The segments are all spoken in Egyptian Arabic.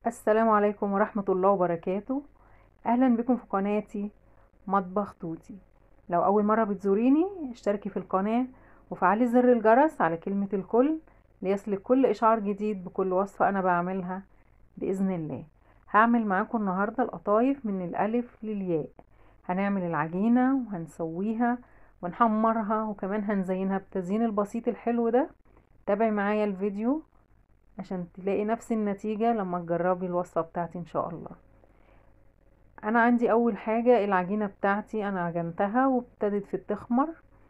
السلام عليكم ورحمة الله وبركاته أهلا بكم في قناتي مطبخ توتي لو أول مرة بتزوريني اشتركي في القناة وفعلي زر الجرس على كلمة الكل ليصلك كل إشعار جديد بكل وصفة أنا بعملها بإذن الله هعمل معاكم النهاردة القطايف من الألف للياء هنعمل العجينة وهنسويها ونحمرها وكمان هنزينها بالتزيين البسيط الحلو ده تابعي معايا الفيديو عشان تلاقي نفس النتيجة لما تجربي الوصفة بتاعتي ان شاء الله انا عندي اول حاجة العجينة بتاعتي انا عجنتها وابتدت في التخمر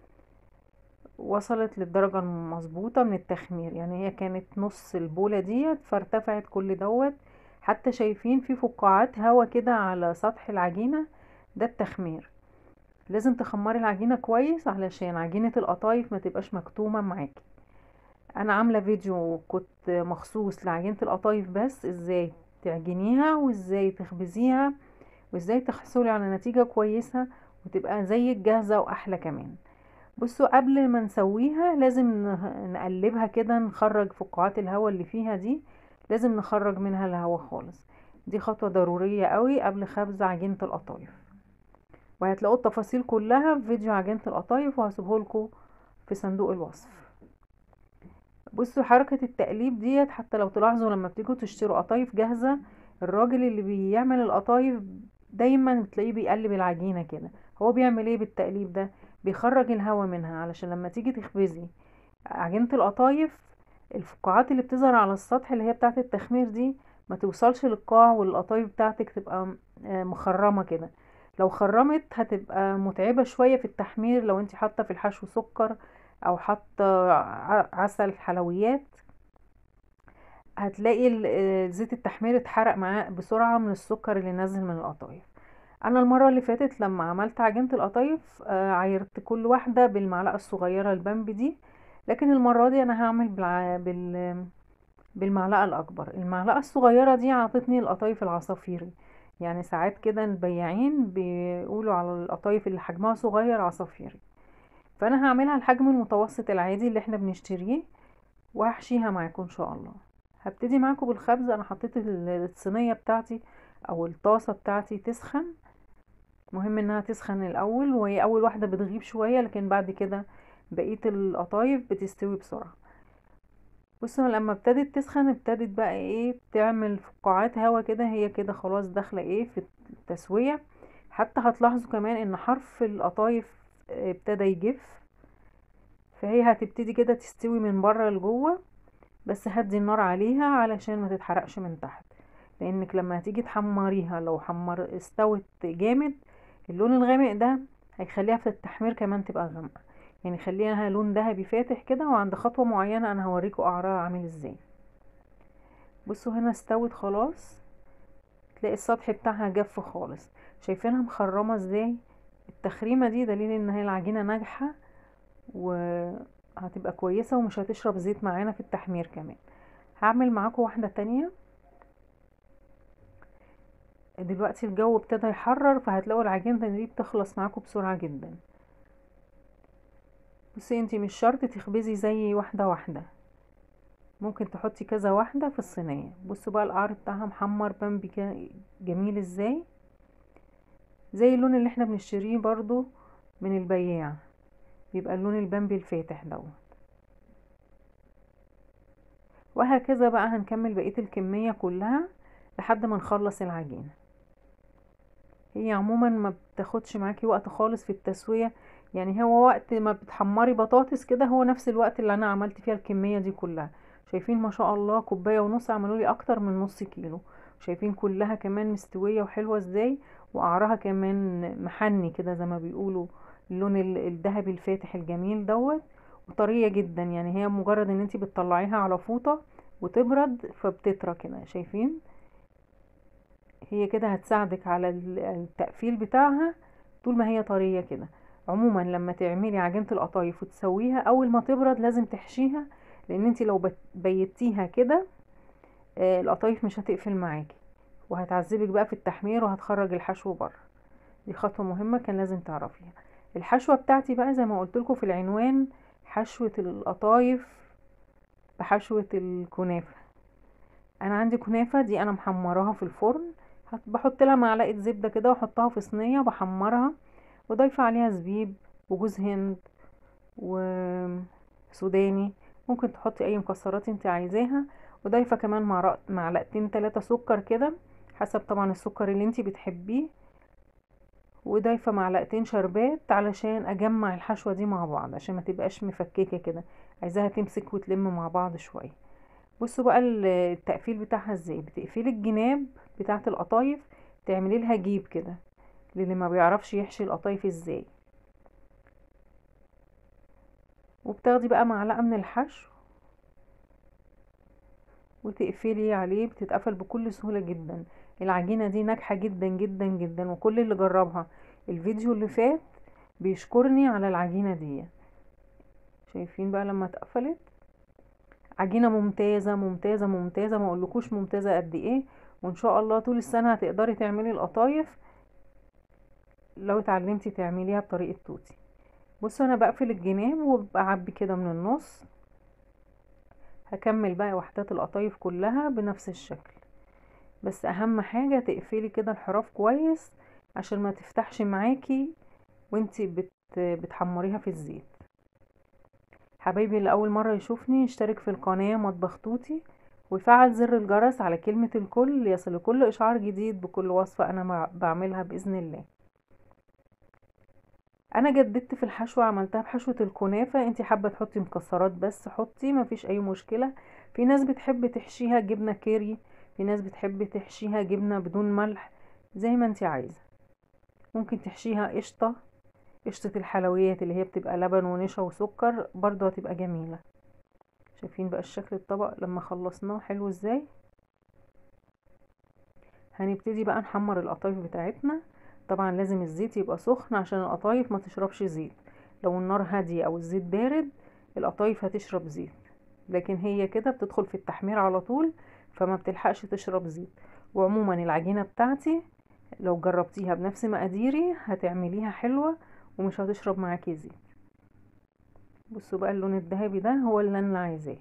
وصلت للدرجة المظبوطة من التخمير يعني هي كانت نص البولة ديت فارتفعت كل دوت حتى شايفين في فقاعات هوا كده على سطح العجينة ده التخمير لازم تخمري العجينة كويس علشان عجينة القطايف ما تبقاش مكتومة معاكي انا عامله فيديو كنت مخصوص لعجينه القطايف بس ازاي تعجنيها وازاي تخبزيها وازاي تحصلي على نتيجه كويسه وتبقى زيك جاهزه واحلى كمان بصوا قبل ما نسويها لازم نقلبها كده نخرج فقاعات الهواء اللي فيها دي لازم نخرج منها الهواء خالص دي خطوه ضروريه قوي قبل خبز عجينه القطايف وهتلاقوا التفاصيل كلها في فيديو عجينه القطايف وهسيبه لكم في صندوق الوصف بصوا حركة التقليب ديت حتى لو تلاحظوا لما بتيجوا تشتروا قطايف جاهزة الراجل اللي بيعمل القطايف دايما بتلاقيه بيقلب العجينة كده هو بيعمل ايه بالتقليب ده بيخرج الهواء منها علشان لما تيجي تخبزي عجينة القطايف الفقاعات اللي بتظهر على السطح اللي هي بتاعت التخمير دي ما توصلش للقاع والقطايف بتاعتك تبقى مخرمة كده لو خرمت هتبقى متعبة شوية في التحمير لو انت حاطة في الحشو سكر او حاطه عسل حلويات هتلاقي زيت التحمير اتحرق معاه بسرعه من السكر اللي نازل من القطايف انا المره اللي فاتت لما عملت عجينه القطايف عايرت كل واحده بالمعلقه الصغيره البامبي دي لكن المره دي انا هعمل بالع... بال بالمعلقه الاكبر المعلقه الصغيره دي عطتني القطايف العصافيري يعني ساعات كده البياعين بيقولوا على القطايف اللي حجمها صغير عصافيري فانا هعملها الحجم المتوسط العادي اللي احنا بنشتريه وهحشيها معاكم ان شاء الله هبتدي معاكم بالخبز انا حطيت الصينيه بتاعتي او الطاسه بتاعتي تسخن مهم انها تسخن الاول وهي اول واحده بتغيب شويه لكن بعد كده بقيه القطايف بتستوي بسرعه بصوا لما ابتدت تسخن ابتدت بقى ايه تعمل فقاعات هوا كده هي كده خلاص داخله ايه في التسويه حتى هتلاحظوا كمان ان حرف القطايف ابتدى يجف فهي هتبتدي كده تستوي من بره لجوه بس هدي النار عليها علشان ما تتحرقش من تحت لانك لما هتيجي تحمريها لو حمر استوت جامد اللون الغامق ده هيخليها في التحمير كمان تبقى غامقه يعني خليها لون ذهبي فاتح كده وعند خطوه معينه انا هوريكم قعرها عامل ازاي بصوا هنا استوت خلاص تلاقي السطح بتاعها جف خالص شايفينها مخرمه ازاي التخريمة دي دليل ان هي العجينة ناجحة وهتبقى كويسة ومش هتشرب زيت معانا في التحمير كمان هعمل معاكم واحدة تانية دلوقتي الجو ابتدى يحرر فهتلاقوا العجينة دي بتخلص معاكم بسرعة جدا بصي انتي مش شرط تخبزي زي واحدة واحدة ممكن تحطي كذا واحدة في الصينية بصوا بقى القعر بتاعها محمر بامبي جميل ازاي زي اللون اللي احنا بنشتريه برضو من البياع بيبقى اللون البامبي الفاتح دوت وهكذا بقى هنكمل بقية الكمية كلها لحد ما نخلص العجينة هي عموما ما بتاخدش معاكي وقت خالص في التسوية يعني هو وقت ما بتحمري بطاطس كده هو نفس الوقت اللي انا عملت فيها الكمية دي كلها شايفين ما شاء الله كوباية ونص عملوا لي اكتر من نص كيلو شايفين كلها كمان مستوية وحلوة ازاي وقعرها كمان محني كده زي ما بيقولوا اللون الذهبي الفاتح الجميل دوت وطريه جدا يعني هي مجرد ان انتي بتطلعيها على فوطه وتبرد فبتطرى كده شايفين هي كده هتساعدك على التقفيل بتاعها طول ما هي طريه كده عموما لما تعملي عجينه القطايف وتسويها اول ما تبرد لازم تحشيها لان انتي لو بيتيها كده القطايف مش هتقفل معاكي وهتعذبك بقى في التحمير وهتخرج الحشو بره دي خطوه مهمه كان لازم تعرفيها الحشوه بتاعتي بقى زي ما قلت لكم في العنوان حشوه القطايف بحشوه الكنافه انا عندي كنافه دي انا محمراها في الفرن بحط لها معلقه زبده كده واحطها في صينيه بحمرها وضايفه عليها زبيب وجوز هند وسوداني ممكن تحطي اي مكسرات انت عايزاها وضايفه كمان معلقتين ثلاثة سكر كده حسب طبعا السكر اللي انت بتحبيه وضايفه معلقتين شربات علشان اجمع الحشوه دي مع بعض عشان ما تبقاش مفككه كده عايزاها تمسك وتلم مع بعض شويه بصوا بقى التقفيل بتاعها ازاي بتقفلي الجناب بتاعه القطايف تعملي لها جيب كده للي ما بيعرفش يحشي القطايف ازاي وبتاخدي بقى معلقه من الحشو وتقفلي عليه بتتقفل بكل سهوله جدا العجينه دي ناجحه جدا جدا جدا وكل اللي جربها الفيديو اللي فات بيشكرني على العجينه دي شايفين بقى لما اتقفلت عجينه ممتازه ممتازه ممتازه ما اقولكوش ممتازه قد ايه وان شاء الله طول السنه هتقدري تعملي القطايف لو اتعلمتي تعمليها بطريقه توتي بصوا انا بقفل الجناب وبعبي كده من النص هكمل بقى وحدات القطايف كلها بنفس الشكل بس اهم حاجة تقفلي كده الحراف كويس عشان ما تفتحش معاكي وانتي بت بتحمريها في الزيت حبايبي اللي اول مرة يشوفني يشترك في القناة مطبخ توتي ويفعل زر الجرس على كلمة الكل ليصل كل اشعار جديد بكل وصفة انا بعملها باذن الله انا جددت في الحشوة عملتها بحشوة الكنافة انتي حابة تحطي مكسرات بس حطي مفيش اي مشكلة في ناس بتحب تحشيها جبنة كيري في ناس بتحب تحشيها جبنة بدون ملح زي ما انتي عايزة ممكن تحشيها قشطة قشطة الحلويات اللي هي بتبقى لبن ونشا وسكر برضو هتبقى جميلة شايفين بقى الشكل الطبق لما خلصناه حلو ازاي هنبتدي بقى نحمر القطايف بتاعتنا طبعا لازم الزيت يبقى سخن عشان القطايف ما تشربش زيت لو النار هادية او الزيت بارد القطايف هتشرب زيت لكن هي كده بتدخل في التحمير على طول فما بتلحقش تشرب زيت وعموما العجينة بتاعتي لو جربتيها بنفس مقاديري هتعمليها حلوة ومش هتشرب معاكي زيت بصوا بقى اللون الذهبي ده هو اللي انا عايزاه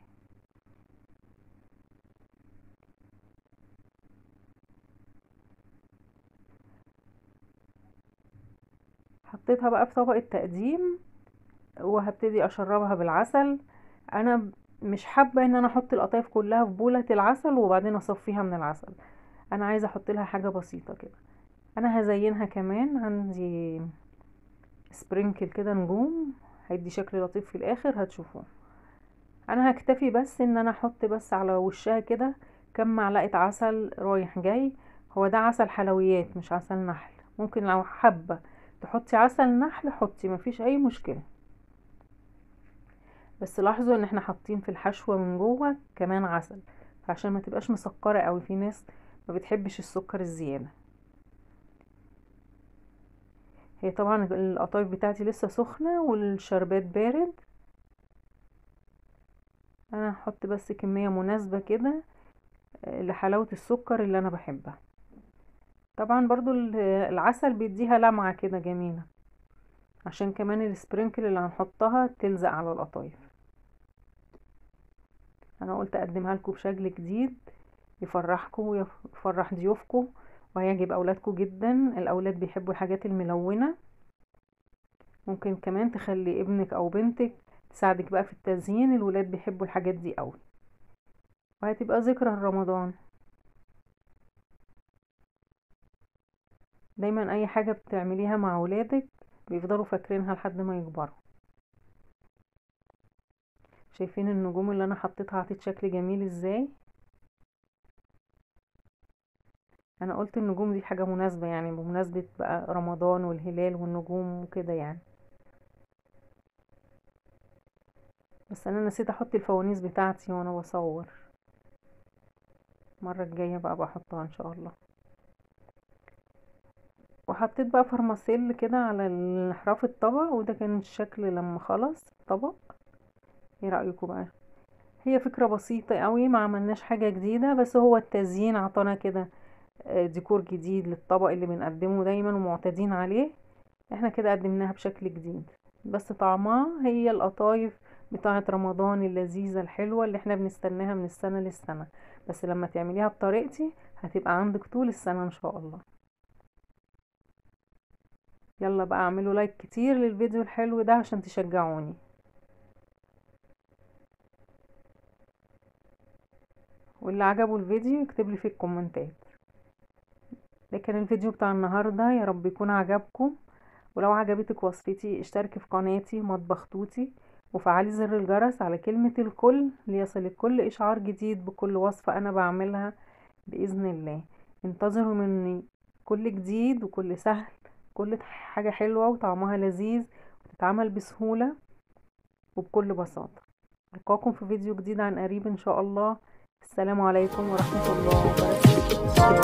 حطيتها بقى في طبق التقديم وهبتدي اشربها بالعسل انا مش حابة ان انا احط القطايف كلها في بولة العسل وبعدين اصفيها من العسل انا عايزة احط لها حاجة بسيطة كده انا هزينها كمان عندي سبرينكل كده نجوم هيدي شكل لطيف في الاخر هتشوفوه انا هكتفي بس ان انا احط بس على وشها كده كم معلقة عسل رايح جاي هو ده عسل حلويات مش عسل نحل ممكن لو حابة تحطي عسل نحل حطي مفيش اي مشكلة بس لاحظوا ان احنا حاطين في الحشوة من جوه كمان عسل فعشان ما تبقاش مسكرة قوي في ناس ما بتحبش السكر الزيادة هي طبعا القطايف بتاعتي لسه سخنة والشربات بارد انا هحط بس كمية مناسبة كده آه، لحلاوة السكر اللي انا بحبها طبعا برضو العسل بيديها لمعة كده جميلة عشان كمان السبرينكل اللي هنحطها تلزق على القطايف انا قلت اقدمها لكم بشكل جديد يفرحكم ويفرح ضيوفكم وهيعجب اولادكم جدا الاولاد بيحبوا الحاجات الملونة ممكن كمان تخلي ابنك او بنتك تساعدك بقى في التزيين الولاد بيحبوا الحاجات دي قوي وهتبقى ذكرى رمضان دايما اي حاجة بتعمليها مع ولادك بيفضلوا فاكرينها لحد ما يكبروا شايفين النجوم اللي انا حطيتها عطيت شكل جميل ازاي انا قلت النجوم دي حاجة مناسبة يعني بمناسبة بقى رمضان والهلال والنجوم وكده يعني بس انا نسيت احط الفوانيس بتاعتي وانا بصور المرة الجاية بقى بحطها ان شاء الله وحطيت بقى فرماسيل كده على احراف الطبق وده كان الشكل لما خلص الطبق ايه رأيكم بقى هي فكرة بسيطة قوي ما عملناش حاجة جديدة بس هو التزيين عطانا كده آه، ديكور جديد للطبق اللي بنقدمه دايما ومعتادين عليه احنا كده قدمناها بشكل جديد بس طعمها هي القطايف بتاعة رمضان اللذيذة الحلوة اللي احنا بنستناها من السنة للسنة بس لما تعمليها بطريقتي هتبقى عندك طول السنة ان شاء الله يلا بقى اعملوا لايك كتير للفيديو الحلو ده عشان تشجعوني واللي عجبه الفيديو يكتب لي في الكومنتات ده كان الفيديو بتاع النهاردة يا رب يكون عجبكم ولو عجبتك وصفتي اشتركي في قناتي مطبخ توتي وفعلي زر الجرس على كلمة الكل ليصلك كل اشعار جديد بكل وصفة انا بعملها بإذن الله انتظروا مني كل جديد وكل سهل كل حاجة حلوة وطعمها لذيذ وتتعمل بسهولة وبكل بساطة ألقاكم في فيديو جديد عن قريب إن شاء الله السلام عليكم ورحمة الله وبركاته